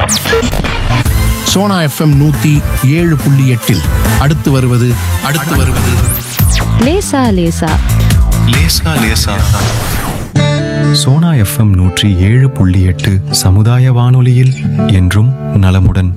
Sona FM நூத்தி ஏழு புள்ளி எட்டில் அடுத்து வருவது அடுத்து வருவது லேசா லேசா லேசா லேசா சோனா எஃப்எம் நூற்றி ஏழு புள்ளி எட்டு சமுதாய வானொலியில் என்றும் நலமுடன்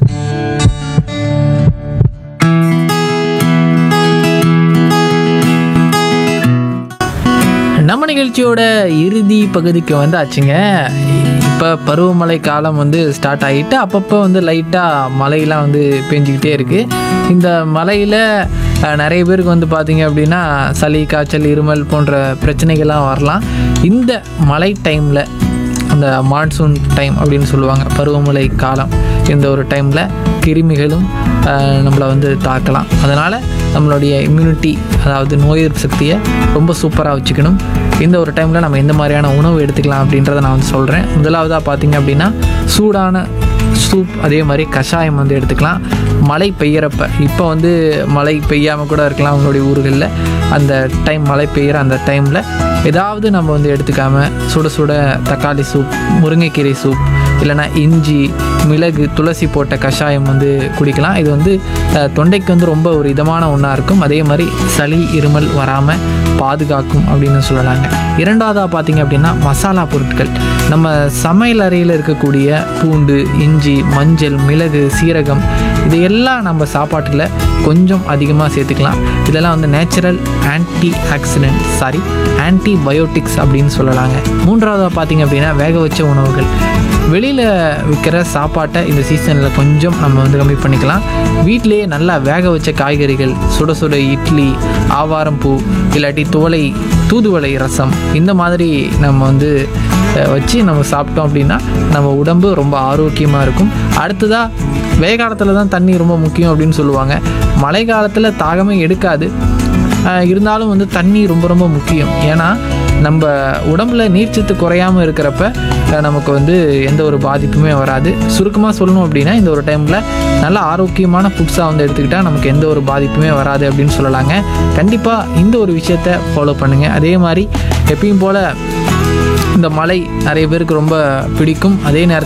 நம்ம நிகழ்ச்சியோட இறுதி பகுதிக்கு வந்தாச்சுங்க இப்போ பருவமழை காலம் வந்து ஸ்டார்ட் ஆகிட்டு அப்பப்போ வந்து லைட்டாக மழையெல்லாம் வந்து பெஞ்சிக்கிட்டே இருக்குது இந்த மழையில் நிறைய பேருக்கு வந்து பார்த்திங்க அப்படின்னா சளி காய்ச்சல் இருமல் போன்ற பிரச்சனைகள்லாம் வரலாம் இந்த மழை டைமில் அந்த மான்சூன் டைம் அப்படின்னு சொல்லுவாங்க பருவமழை காலம் இந்த ஒரு டைமில் கிருமிகளும் ஆஹ், நம்மளை வந்து தாக்கலாம் அதனால் நம்மளுடைய இம்யூனிட்டி அதாவது நோய் எதிர்ப்பு சக்தியை ரொம்ப சூப்பராக வச்சுக்கணும் இந்த ஒரு டைமில் நம்ம எந்த மாதிரியான உணவு எடுத்துக்கலாம் அப்படின்றத நான் வந்து சொல்கிறேன் முதலாவதாக பார்த்தீங்க அப்படின்னா சூடான சூப் அதே மாதிரி கஷாயம் வந்து எடுத்துக்கலாம் மழை பெய்யறப்ப இப்போ வந்து மழை பெய்யாமல் கூட இருக்கலாம் உங்களுடைய ஊர்களில் அந்த டைம் மழை பெய்கிற அந்த டைமில் ஏதாவது நம்ம வந்து எடுத்துக்காம சுட சுட தக்காளி சூப் முருங்கைக்கீரை சூப் இல்லைன்னா இஞ்சி மிளகு துளசி போட்ட கஷாயம் வந்து குடிக்கலாம் இது வந்து அஹ், தொண்டைக்கு வந்து ரொம்ப ஒரு இதமான ஒன்றா இருக்கும் அதே மாதிரி சளி இருமல் வராமல் பாதுகாக்கும் அப்படின்னு சொல்லலாங்க இரண்டாவதாக பார்த்தீங்க அப்படின்னா மசாலா பொருட்கள் நம்ம சமையல் அறையில் இருக்கக்கூடிய பூண்டு இஞ்சி மஞ்சள் மிளகு சீரகம் இதையெல்லாம் நம்ம சாப்பாட்டில் கொஞ்சம் அதிகமாக சேர்த்துக்கலாம் இதெல்லாம் வந்து natural antioxidant sorry antibiotics அப்படின்னு சொல்லலாங்க மூன்றாவதாக பார்த்தீங்க அப்படின்னா வேக வச்ச உணவுகள் வெளியில் விற்கிற சாப்பாட்டை இந்த சீசனில் கொஞ்சம் நம்ம வந்து கம்மி பண்ணிக்கலாம் வீட்டிலேயே நல்லா வேக வச்ச காய்கறிகள் சுட சுட இட்லி ஆவாரம் பூ இல்லாட்டி துவளை தூதுவளை ரசம் இந்த மாதிரி நம்ம வந்து அஹ், வச்சு நம்ம சாப்பிட்டோம் அப்படின்னா நம்ம உடம்பு ரொம்ப ஆரோக்கியமாக இருக்கும் அடுத்ததாக வெய காலத்தில் தான் தண்ணி ரொம்ப முக்கியம் அப்படின்னு சொல்லுவாங்க மழை காலத்தில் தாகமே எடுக்காது ஆஹ் இருந்தாலும் வந்து தண்ணி ரொம்ப ரொம்ப முக்கியம் ஏன்னா நம்ம உடம்புல நீர்ச்சத்து குறையாமல் இருக்கிறப்ப ஆஹ் நமக்கு வந்து எந்த ஒரு பாதிப்புமே வராது சுருக்கமாக சொல்லணும் அப்படின்னா இந்த ஒரு டைமில் நல்ல ஆரோக்கியமான ஃபுட்ஸாக வந்து எடுத்துக்கிட்டால் நமக்கு எந்த ஒரு பாதிப்புமே வராது அப்படின்னு சொல்லலாங்க கண்டிப்பாக இந்த ஒரு விஷயத்த ஃபாலோ பண்ணுங்கள் அதே மாதிரி எப்பயும் போல் இந்த மழை நிறைய பேருக்கு ரொம்ப பிடிக்கும் அதே நேரத்தில்